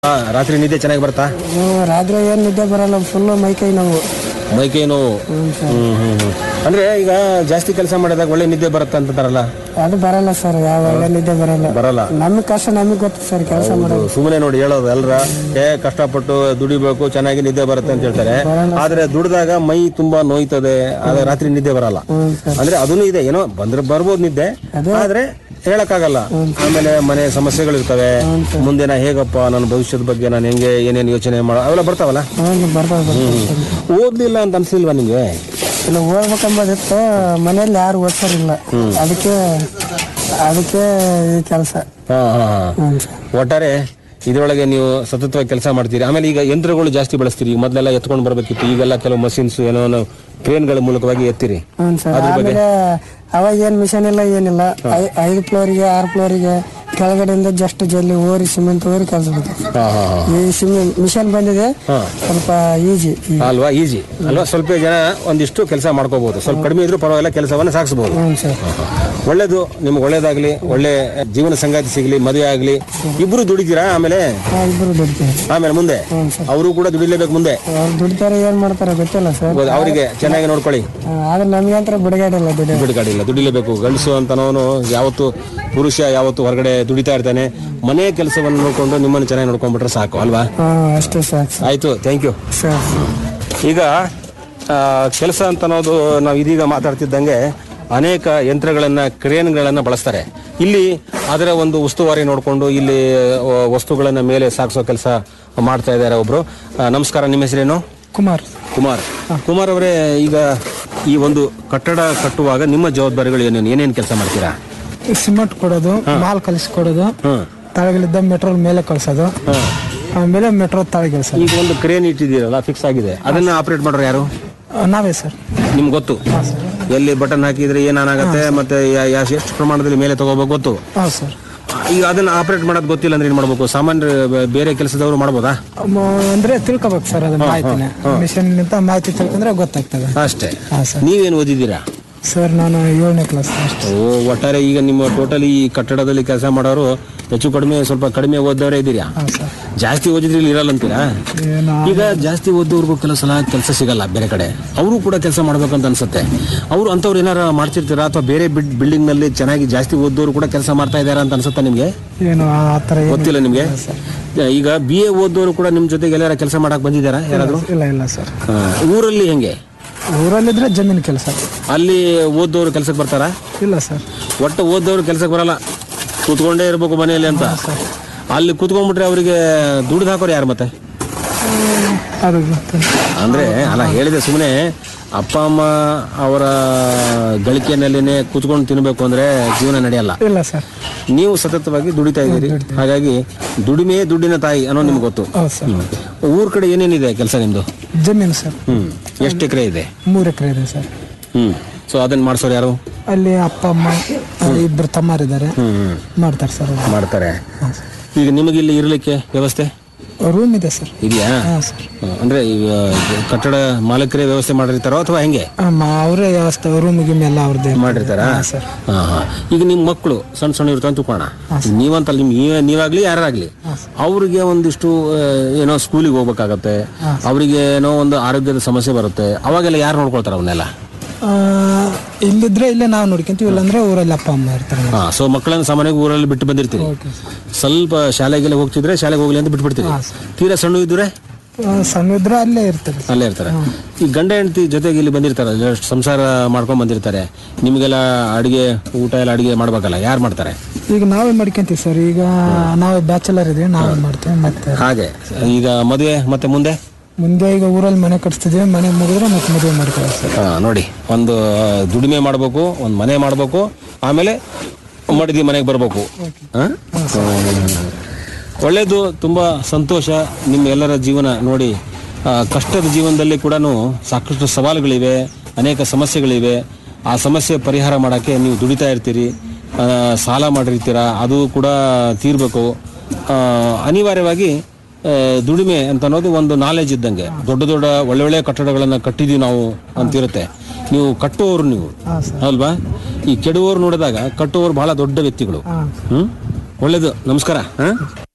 ಆ, ರಾತ್ರಿ ನಿದ್ದೆ ಚೆನ್ನಾಗಿ ಬರ್ತಾ ನಾವು ರಾತ್ರಿ ಏನು ನಿದ್ದೆ ಬರಲ್ಲ ಫುಲ್ಲು ಮೈಕೈ ನಾವು ಮೈಕೈ ನೋವು ಹ್ಮ್ ಹ್ಮ್ ಹ್ಮ್ ಅಂದ್ರೆ ಈಗ ಜಾಸ್ತಿ ಕೆಲಸ ಮಾಡಿದಾಗ ಒಳ್ಳೆ ನಿದ್ದೆ ಬರುತ್ತೆ ಅಂತಾರಲ್ಲ ಅದು ಬರಲ್ಲ ಸರ್ ಯಾವಾಗ ನಿದ್ದೆ ಬರಲ್ಲ ಬರಲ್ಲ ನಮಗೆ ಕಷ್ಟ ನಮಗೆ ಗೊತ್ತು ಸರ್ ಕೆಲಸ ಮಾಡೋದು ಸುಮ್ಮನೆ ನೋಡಿ ಹೇಳೋದು ಎಲ್ರ ಏ ಕಷ್ಟಪಟ್ಟು ದುಡಿಬೇಕು ಚೆನ್ನಾಗಿ ನಿದ್ದೆ ಬರುತ್ತೆ ಅಂತ ಹೇಳ್ತಾರೆ ಆದ್ರೆ ದುಡಿದಾಗ ಮೈ ತುಂಬಾ ನೋಯ್ತದೆ ಆದ್ರೆ ರಾತ್ರಿ ನಿದ್ದೆ ಬರಲ್ಲ ಹ್ಞೂ ಸರ್ ಅಂದ್ರೆ ಅದನ್ನು ಇದೆ ಏನೋ ಬಂದ್ರೆ ಬರ್ಬೋದು ನಿದ್ದೆ ಆದ್ರೆ ಹೇಳಕ್ಕಾಗಲ್ಲ ಆಮೇಲೆ ಮನೆ ಸಮಸ್ಯೆಗಳಿರ್ತವೆ ಮುಂದೆ ನಾ ಹೇಗಪ್ಪ ನನ್ನ ಭವಿಷ್ಯದ ಬಗ್ಗೆ ನಾನು ಹೆಂಗೆ ಏನೇನು ಯೋಚನೆ ಮಾಡೋ ಅವೆಲ್ಲ ಬರ್ತಾವಲ್ಲ ಹ್ಞೂ ಬರ್ತಾವೆ ಬರ್ತಾವೆ ಓದ್ಲಿಲ್ಲ ಅಂತ ಅನ್ಸಿಲ್ವಾ ನಿಂಗೆ ಇಲ್ಲ ಓದ್ಬೇಕಂಬೋದಿತ್ತು ಮನೇಲಿ ಯಾರು ಓದ್ಸೋರಿಲ್ಲ ಅದಕ್ಕೆ ಅದಕ್ಕೆ ಈ ಕೆಲಸ ಹಾ ಹಾ ಹಾ ಹ್ಞೂ ಸರ್ ಒಟ್ಟಾರೆ ಇದರೊಳಗೆ ನೀವು ಸತತವಾಗಿ ಕೆಲಸ ಮಾಡ್ತೀರಿ ಆಮೇಲೆ ಈಗ ಯಂತ್ರಗಳು ಜಾಸ್ತಿ ಬಳಸ್ತೀರಿ ಈಗ ಮೊದಲೆಲ್ಲ ಎತ್ಕೊಂಡು ಬರ್ಬೇಕಿತ್ತು ಈಗೆಲ್ಲ ಕೆಲವು ಮಷಿನ್ಸ್ ಏನೋ ನಾವು ಕ್ರೇನ್ಗಳ ಮೂಲಕವಾಗಿ ಎತ್ತೀರಿ ಹ್ಞೂ ಸರ್ ಆಮೇಲೆ ಅವಾಗ ಏನು ಮಿಷನ್ ಇಲ್ಲ ಏನಿಲ್ಲ ಐ- ಐದು ಫ್ಲೋರಿಗೆ ಆರು ಫ್ಲೋರಿಗೆ ಕೆಳಗಡೆಯಿಂದ ಜಸ್ಟ್ ಜಲ್ಲಿ ಓರಿ ಸಿಮೆಂಟ್ ಓರಿ ಕೆಲಸ ಬಿಡ್ತೀವಿ ಹಾ ಹಾ ಹಾ ಈ ಸಿಮೆಂಟ್ ಮಿಷನ್ ಬಂದಿದೆ ಸ್ವಲ್ಪ ಈಜಿ ಅಲ್ವಾ ಈಜಿ ಅಲ್ವಾ ಸ್ವಲ್ಪ ಜನ ಒಂದಿಷ್ಟು ಕೆಲಸ ಮಾಡ್ಕೋಬಹುದು ಸ್ವಲ್ಪ ಕಡಿಮೆ ಇದ್ರೂ ಪರವಾಗಿಲ್ಲ ಕೆಲಸವನ್ನು ಸಾಗಿಸಬಹುದು ಹ್ಞೂ ಸರ್ ಒಳ್ಳೇದು ನಿಮ್ಗೆ ಒಳ್ಳೇದಾಗ್ಲಿ ಒಳ್ಳೆ ಜೀವನ ಸಂಗಾತಿ ಸಿಗ್ಲಿ ಮದುವೆ ಆಗ್ಲಿ ಇಬ್ರು ದುಡಿತೀರಾ ಆಮೇಲೆ ಹಾಂ ಇಬ್ಬರು ದುಡಿತೀವಿ ಆಮೇಲೆ ಮುಂದೆ ಹ್ಞೂ ಸರ್ ಅವರು ಕೂಡ ದುಡಿಲೇಬೇಕು ಮುಂದೆ ಅವ್ರು ದುಡಿತಾರೆ ಏನು ಮಾಡ್ತಾರೆ ಗೊತ್ತಿಲ್ಲ ಸರ್ ಅವರಿಗೆ ಚೆನ್ನಾಗಿ ನೋಡ್ಕೊಳ್ಳಿ ಆ, ಆದ್ರೆ ನಮಗೆ ಅಂತ ಬಿಡುಗಡೆ ದುಡಿ ಬಿಡುಗಡಿಲ್ಲ ದುಡಿಲೇಬೇಕು ಗಂಡಸು ಅಂತನವನು ಯಾವತ್ತು ಪುರುಷ ಯಾವತ್ತು ಹೊರಗಡೆ ದುಡಿತಾ ಇರ್ತಾನೆ ಮನೆ ಕೆಲಸವನ್ನು ನೋಡ್ಕೊಂಡು ನಿಮ್ಮನ್ನು ಚೆನ್ನಾಗಿ ನೋಡ್ಕೊಂಡ್ಬಿಟ್ರೆ ಸಾಕು ಅಲ್ವಾ ಹಾಂ ಅಷ್ಟೇ ಸಾಕು ಸರ್ ಆಯ್ತು ಥ್ಯಾಂಕ್ ಯು ಸರ್ ಈಗ ಕೆಲಸ ಅಂತ ಅನ್ನೋದು ನಾವು ಇದೀಗ ಮಾತಾಡ್ತಿದ್ದಂಗೆ ಅನೇಕ ಯಂತ್ರಗಳನ್ನ ಕ್ರೇನ್ಗಳನ್ನ ಬಳಸ್ತಾರೆ ಇಲ್ಲಿ ಅದರ ಒಂದು ಉಸ್ತುವಾರಿ ನೋಡಿಕೊಂಡು ಇಲ್ಲಿ ಆ, ವಸ್ತುಗಳನ್ನ ಮೇಲೆ ಸಾಗಿಸೋ ಕೆಲಸ ಮಾಡ್ತಾ ಇದ್ದಾರೆ ಒಬ್ರು ಆ, ನಮಸ್ಕಾರ ನಿಮ್ಮ ಹೆಸರೇನು ಕುಮಾರ್ ಕುಮಾರ್ ಕುಮಾರ್ ಅವರೇ ಈಗ ಈ ಒಂದು ಕಟ್ಟಡ ಕಟ್ಟುವಾಗ ನಿಮ್ಮ ಜವಾಬ್ದಾರಿಗಳು ಏನೇನು ಏನೇನು ಕೆಲಸ ಮಾಡ್ತೀರಾ ಸಿಮೆಂಟ್ ಕೊಡೋದು ಮಾಲ್ ಕಲಿಸ್ಕೊಡೋದು ಹ್ಮ್ ತಳಗಿಲಿದ್ದ ಮೆಟ್ರೋಲ್ ಮೇಲೆ ಕಳ್ಸೋದು ಆಮೇಲೆ ಮೆಟ್ರೋ ತಳಗೆ ಇಳ್ಸೋದು ಈಗ ಒಂದು ಕ್ರೇನ್ ಇಟ್ಟಿದ್ದೀರಲ್ಲ ಫಿಕ್ಸ್ ಆಗಿದೆ ಅದನ್ನ ಆಪರೇಟ್ ಮಾಡೋರು ಯಾರು ಆ, ನಾವೇ ಸರ್ ನಿಮ್ಗೆ ಗೊತ್ತು ಹಾಂ ಸರ್ ಎಲ್ಲಿ ಬಟನ್ ಹಾಕಿದ್ರೆ ಏನಾಗುತ್ತೆ ಮತ್ತೆ ಯಾ- ಯಾ- ಎಷ್ಟು ಪ್ರಮಾಣದಲ್ಲಿ ಮೇಲೆ ತಗೋಬೇಕು ಗೊತ್ತು ಹಾಂ ಸರ್ ಈಗ ಅದನ್ನ ಆಪರೇಟ್ ಮಾಡೋದು ಗೊತ್ತಿಲ್ಲ ಅಂದ್ರೆ ಏನ್ ಮಾಡ್ಬೇಕು ಸಾಮಾನ್ಯ ಬ- ಬೇರೆ ಕೆಲಸದವರು ಮಾಡ್ಬೋದಾ ಮ- ಅಂದ್ರೆ ತಿಳ್ಕೊಬೇಕು ಸರ್ ಅದು ಮಾಹಿತಿನ ಮಿಷನ್ ನಿಂತ ಮಾಹಿತಿ ತಿಳ್ಕೊಂಡ್ರೆ ಗೊತ್ತಾಗ್ತದೆ ಅಷ್ಟೇ ಹಾಂ ಸರ್ ನೀವೇನು ಓದಿದ್ದೀರಾ ಸರ್ ನಾನು ಏಳನೇ ಕ್ಲಾಸ್ ಅಷ್ಟೇ ಓ ಒಟ್ಟಾರೆ ಈಗ ನಿಮ್ಮ ಟೋಟಲ್ ಈ ಕಟ್ಟಡದಲ್ಲಿ ಕೆಲಸ ಮಾಡೋರು ಹೆಚ್ಚು ಕಡಿಮೆ ಸ್ವಲ್ಪ ಕಡಿಮೆ ಓದವರೇ ಇದ್ದೀರಾ ಹಾಂ ಸರ್ ಜಾಸ್ತಿ ಓದಿದ್ರೆ ಇಲ್ಲಿ ಇರಲ್ಲ ಅಂತೀರಾ ಏನು ಈಗ ಜಾಸ್ತಿ ಓದೋರ್ಗೂ ಕೆಲವು ಸಲ ಕೆಲಸ ಸಿಗಲ್ಲ ಬೇರೆ ಕಡೆ ಅವರು ಕೂಡ ಕೆಲಸ ಮಾಡ್ಬೇಕಂತ ಅನ್ಸುತ್ತೆ ಅವರು ಅಂತವ್ರು ಏನಾರ ಮಾಡ್ತಿರ್ತೀರಾ ಅಥವಾ ಬೇರೆ ಬಿಲ್ಡಿಂಗ್ ನಲ್ಲಿ ಚೆನ್ನಾಗಿ ಜಾಸ್ತಿ ಓದೋರು ಕೂಡ ಕೆಲಸ ಮಾಡ್ತಾ ಇದಾರಾ ಅಂತ ಅನ್ಸುತ್ತಾ ನಿಮ್ಗೆ ಏನು ಆ ಥರ ಏನು ಗೊತ್ತಿಲ್ಲ ನಿಮ್ಗೆ ಈಗ ಬಿ ಎ ಓದೋರು ಕೂಡ ನಿಮ್ ಜೊತೆಗೆ ಎಲ್ಲಾರ ಕೆಲಸ ಮಾಡಕ್ ಬಂದಿದ್ದಾರಾ ಯಾರಾದ್ರು ಇಲ್ಲ ಇಲ್ಲ ಸರ್ ಹಾ. ಊರಲ್ಲಿ ಹೆಂಗೆ ಊರಲ್ಲಿದ್ರೆ ಜಮೀನು ಕೆಲಸ ಅಲ್ಲಿ ಓದೋರು ಕೆಲಸಕ್ಕೆ ಬರ್ತಾರಾ ಇಲ್ಲ ಸರ್ ಒಟ್ಟು ಓದೋರು ಕೆಲಸಕ್ಕೆ ಬರಲ್ಲ ಕೂತ್ಕೊಂಡೇ ಇರ್ಬೇಕು ಮನೆಯಲ್ಲಿ ಅಂತ ಅಲ್ಲಿ ಕೂತ್ಕೊಂಡ್ಬಿಟ್ರೆ ಅವರಿಗೆ ದುಡ್ಡು ಹಾಕೋರು ಯಾರು ಮತ್ತೆ ಅದು ಗೊತ್ತಿಲ್ಲ. ಅಂದ್ರೆ ಅಲ್ಲ ಹೇಳಿದೆ ಸುಮ್ಮನೆ ಅಪ್ಪ ಅಮ್ಮ ಅವರ ಗಳಿಕೆಯಲ್ಲಿನೇ ಕೂತ್ಕೊಂಡು ತಿನ್ಬೇಕು ಅಂದ್ರೆ ಜೀವನ ನಡೆಯಲ್ಲ ಇಲ್ಲ ಸರ್ ನೀವು ಸತತವಾಗಿ ದುಡಿತಾ ಇದ್ದೀರಿ ಹಾಗಾಗಿ ದುಡಿಮೆ ದುಡ್ಡಿನ ತಾಯಿ ಅನ್ನೋ ನಿಮ್ಗೆ ಗೊತ್ತು ಹೌದು ಸರ್ ಹ್ಮ್. ಊರ್ ಕಡೆ ಏನೇನಿದೆ ಕೆಲಸ ನಿಮ್ದು ಜಮೀನು ಸರ್ ಹ್ಮ್ ಎಷ್ಟು ಎಕರೆ ಇದೆ ಮೂರು ಎಕರೆ ಇದೆ ಸರ್ ಹ್ಮ್ ಸೊ ಅದನ್ನ ಮಾಡ್ಸೋರು ಯಾರು ಅಲ್ಲಿ ಅಪ್ಪ ಅಮ್ಮ ಅಲ್ಲಿ ಇಬ್ಬರು ತಮ್ಮರಿದ್ದಾರೆ ಹ್ಮ್ ಹ್ಮ್ ಮಾಡ್ತಾರೆ ಸರ್ ಮಾಡ್ತಾರೆ ಈಗ ನಿಮಗೆ ಇಲ್ಲಿ ಇರ್ಲಿಕ್ಕೆ ವ್ಯವಸ್ಥೆ ರೂಮ್ ಇದೆ ಸರ್ ಇದೆಯಾ ಹಾಂ ಸರ್ ಹ್ಮ್. ಅಂದ್ರೆ ಈಗ ಕಟ್ಟಡ ಮಾಲೀಕರೇ ವ್ಯವಸ್ಥೆ ಮಾಡಿರ್ತಾರೋ ಅಥವಾ ಹೆಂಗೆ ಅವರೇ ವ್ಯವಸ್ಥೆ ರೂಮ್ ಗಿಮ್ ಎಲ್ಲ ಅವ್ರದ್ದೇ ಮಾಡಿರ್ತಾರಾ ಸರ್ ಹಾ ಹಾ ಈಗ ನಿಮ್ಮ ಮಕ್ಕಳು ಸಣ್ಣ ಸಣ್ಣ ಇರ್ತಾವ ತಿಳ್ಕೋಣ ನೀವಂತಲ್ಲ ನಿಮ್ ನೀವೇ- ನೀವಾಗ್ಲಿ ಯಾರಾಗ್ಲಿ ಅವ್ರಿಗೆ ಒಂದಿಷ್ಟು ಆ, ಏನೋ ಸ್ಕೂಲಿಗೆ ಹೋಗ್ಬೇಕಾಗತ್ತೆ ಅವರಿಗೆ ಏನೋ ಒಂದು ಆರೋಗ್ಯದ ಸಮಸ್ಯೆ ಬರುತ್ತೆ ಅವಾಗೆಲ್ಲ ಯಾರು ನೋಡ್ಕೊಳ್ತಾರ ಅವನ್ನೆಲ್ಲ ಆ, ಇಲ್ಲಿದ್ರೆ ಇಲ್ಲೇ ನಾವು ನೋಡ್ಕೊಂತೀವಿ ಇಲ್ಲಾಂದ್ರೆ ಊರಲ್ಲಿ ಅಪ್ಪ ಅಮ್ಮ ಇರ್ತಾರೆ ಹಾ ಸೊ ಮಕ್ಕಳನ್ನ ಸಾಮಾನ್ಯವಾಗಿ ಊರಲ್ಲಿ ಬಿಟ್ಟು ಬಂದಿರ್ತೀರಿ ಸ್ವಲ್ಪ ಶಾಲೆಗೆಲ್ಲ ಹೋಗ್ತಿದ್ರೆ ಶಾಲೆಗೆ ಹೋಗ್ಲಿ ಅಂತ ಬಿಟ್ಬಿಡ್ತೀರಿ ತೀರಾ ಸಣ್ಣ ಇದ್ರೆ ಆ, ಸಣ್ಣ ಇದ್ರೆ ಅಲ್ಲೇ ಇರ್ತಾರೆ ಅಲ್ಲೇ ಇರ್ತಾರೆ ಈ ಗಂಡ ಹೆಂಡತಿ ಜೊತೆಗೆ ಇಲ್ಲಿ ಬಂದಿರ್ತಾರೆ just ಸಂಸಾರ ಮಾಡ್ಕೊಂಡ್ ಬಂದಿರ್ತಾರೆ ನಿಮಗೆಲ್ಲ ಅಡಿಗೆ ಊಟ ಎಲ್ಲ ಅಡಿಗೆ ಮಾಡ್ಬೇಕಲ್ಲ ಯಾರು ಮಾಡ್ತಾರೆ ಈಗ ನಾವೇ ಮಾಡ್ಕೊಂತೀವಿ ಸರ್ ಈಗ ನಾವೇ ಬ್ಯಾಚುಲರ್ ಇದೀವಿ ನಾವೇ ಮಾಡ್ತೀವಿ ಮತ್ತೆ ಹಾಗೆ ಈಗ ಮದುವೆ ಮತ್ತೆ ಮುಂದೆ ಮುಂದೆ ಈಗ ಊರಲ್ಲಿ ಮನೆ ಕಟ್ಸ್ತಿದೀವಿ ಮನೆ ಮುಗಿದ್ರೆ ಮತ್ತೆ ಮದುವೆ ಮಾಡ್ಕೊಳ್ಳಿ ಸರ್ ಹಾ, ನೋಡಿ ಒಂದು ದುಡಿಮೆ ಮಾಡಬೇಕು ಒಂದು ಮನೆ ಮಾಡಬೇಕು ಆಮೇಲೆ ಮಡದಿ ಮನೆಗೆ ಬರಬೇಕು ಒಳ್ಳೇದು ತುಂಬಾ ಸಂತೋಷ ನಿಮ್ಮ ಎಲ್ಲರ ಜೀವನ ನೋಡಿ ಆ, ಕಷ್ಟದ ಜೀವನದಲ್ಲಿ ಕೂಡ ಸಾಕಷ್ಟು ಸವಾಲುಗಳಿವೆ ಅನೇಕ ಸಮಸ್ಯೆಗಳಿವೆ ಆ ಸಮಸ್ಯೆ ಪರಿಹಾರ ಮಾಡೋಕ್ಕೆ ನೀವು ದುಡಿತಾ ಇರ್ತೀರಿ ಆ, ಸಾಲ ಮಾಡಿರ್ತೀರ ಅದು ಕೂಡ ತೀರ್ಬೇಕು ಆ, ಅನಿವಾರ್ಯವಾಗಿ ಆ, ದುಡಿಮೆ ಅಂತ ಅನ್ನೋದು ಒಂದು ನಾಲೆಜ್ ಇದ್ದಂಗೆ ದೊಡ್ಡ ದೊಡ್ಡ ಒಳ್ಳೆ ಒಳ್ಳೆ ಕಟ್ಟಡಗಳನ್ನ ಕಟ್ಟಿದೀವಿ ನಾವು ಅಂತಿರುತ್ತೆ ನೀವು ಕಟ್ಟುವವರು ನೀವು ಅಲ್ವಾ ಈ ಕೆಡುವವರು ನೋಡಿದಾಗ ಕಟ್ಟುವವರು ಬಹಳ ದೊಡ್ಡ ವ್ಯಕ್ತಿಗಳು ಹ್ಮ್ ಒಳ್ಳೇದು ನಮಸ್ಕಾರ ಹಾ